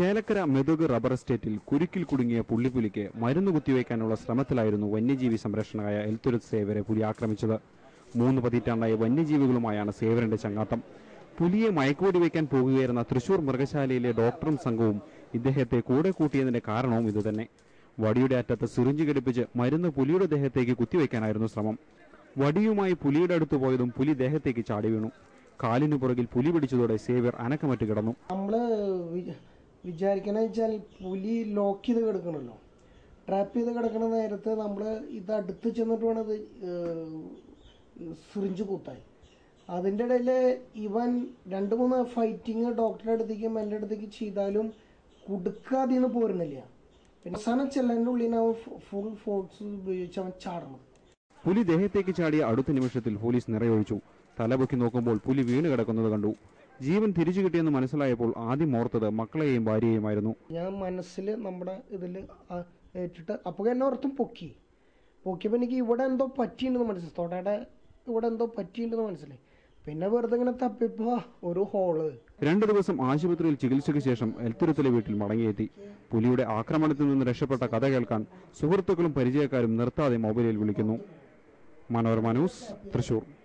Chelakkara മെതുക് rubber എസ്റ്റേറ്റിൽ കുരുക്കിൽ കുടുങ്ങിയ പുള്ളിപ്പുലിക്ക് മരുന്ന് കുത്തിവയ്ക്കാനുള്ള ശ്രമത്തിലായിരുന്നു വന്യജീവി സംരക്ഷകനായ എൽത്തുരുത്ത് സേവരെ പുലി ആക്രമിച്ചത് മൂന്ന് പതിറ്റാണ്ടായ വന്യജീവികളുമായാണ് സേവരന്റെ ചങ്ങാത്തം പുലിയെ മയക്കുവെടി വയ്ക്കാൻ പോകുകയായിരുന്ന തൃശൂർ മൃഗശാലയിലെ ഡോക്ടറും സംഘവും ഇദ്ദേഹത്തെ കൂടെ കൂട്ടിയതിന്റെ കാരണവും ഇതുതന്നെ വടിയുടെ അറ്റത്ത് സിറിഞ്ച് ഘടിപ്പിച്ച് മരുന്ന് പുലിയുടെ ദേഹത്തേക്ക് കുത്തിവയ്ക്കാനായിരുന്നു ശ്രമം വടിയുമായി പുലിയുടെ അടുത്ത് പോയതും പുലി ദേഹത്തേക്ക് ചാടി വീണു കാലിനു പുറകിൽ പുലി പിടിച്ചതോടെ സേവ്യർ അനക്കമറ്റ് കിടന്നു നമ്മള് വി- വിചാരിക്കണ വെച്ചാൽ പുലി ലോക്ക് ചെയ്ത് കിടക്കണല്ലോ ട്രാപ്പ് ചെയ്ത് കിടക്കണ നേരത്ത് നമ്മൾ ഇത് അടുത്ത് ചെന്നിട്ട് വേണം ഇത് സിറിഞ്ച് കുത്താൻ അതിൻ്റെ ഇടയിൽ ഇവൻ രണ്ട് മൂന്ന് ഫൈറ്റിങ് ഡോക്ടറുടെ അടുത്തേക്കും എൻ്റെ അടുത്തേക്ക് ചെയ്താലും കുടുക്കാതെ നിന്ന് പോരുന്നില്ല പിന്നെ അവസാനം ചെല്ലൻ്റെ ഉള്ളിൽ അവൻ ഫുൾ ഫോഴ്സ് ഉപയോഗിച്ച് അവൻ ചാടണം പുലി ദേഹത്തേക്ക് ചാടിയ അടുത്ത നിമിഷത്തിൽ പോലീസ് നിറയൊഴിച്ചു തലപൊക്കി നോക്കുമ്പോൾ പുലി വീണ് കിടക്കുന്നത് കണ്ടു ജീവൻ തിരിച്ചു കിട്ടിയെന്ന് മനസ്സിലായപ്പോൾ ആദ്യം ഓർത്തത് മക്കളെയും ഭാര്യയെയുമായിരുന്നു ഞാൻ മനസ്സിൽ നമ്മുടെ ഇതിൽ ഏറ്റിട്ട് അപ്പോൾ എന്നെ ഓർത്തും പൊക്കി പൊക്കിയപ്പോൾ എനിക്ക് ഇവിടെ എന്തോ പറ്റിയിട്ടുണ്ടെന്ന് മനസ്സിലായി തൊടയുടെ ഇവിടെ എന്തോ പറ്റിയിട്ടുണ്ടെന്ന് മനസ്സിലായി പിന്നെ വെറുതെ ഇങ്ങനെ തപ്പിപ്പോ ഒരു ഹോള് രണ്ടു ദിവസം ആശുപത്രിയിൽ ചികിത്സയ്ക്ക് ശേഷം എൽത്തുരുത്തിലെ വീട്ടിൽ മടങ്ങിയെത്തി പുലിയുടെ ആക്രമണത്തിൽ നിന്ന് രക്ഷപ്പെട്ട കഥ കേൾക്കാൻ സുഹൃത്തുക്കളും പരിചയക്കാരും നിർത്താതെ മൊബൈലിൽ വിളിക്കുന്നു മനോരമ ന്യൂസ് തൃശൂർ